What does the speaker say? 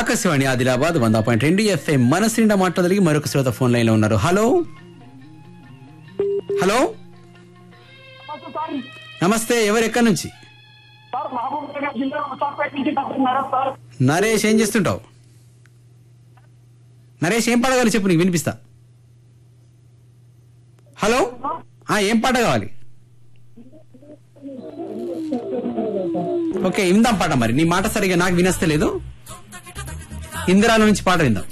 ఆకాశవాణి ఆదిలాబాద్ వంద పాయింట్ రెండు ఎఫ్ఎం మనసు నిండా మాట్లాడగలిగి మరొక శ్రోత ఫోన్ లైన్ లో ఉన్నారు హలో హలో సార్ నమస్తే ఎవరు ఎక్కడి నుంచి సార్ మహబూబ్ నగర్ జిల్లా ముసాపేట నుంచి డాక్టర్ నరేష్ సార్ నరేష్ ఏం చేస్తుంటావు నరేష్ ఏం పాట కావాలి చెప్పు నీకు వినిపిస్తా హలో ఆ, ఏం పాట కావాలి ఓకే ఇందాం పాట మరి నీ మాట సరిగా నాకు వినస్తలేదు ఇందిరాల నుంచి పాట విందాం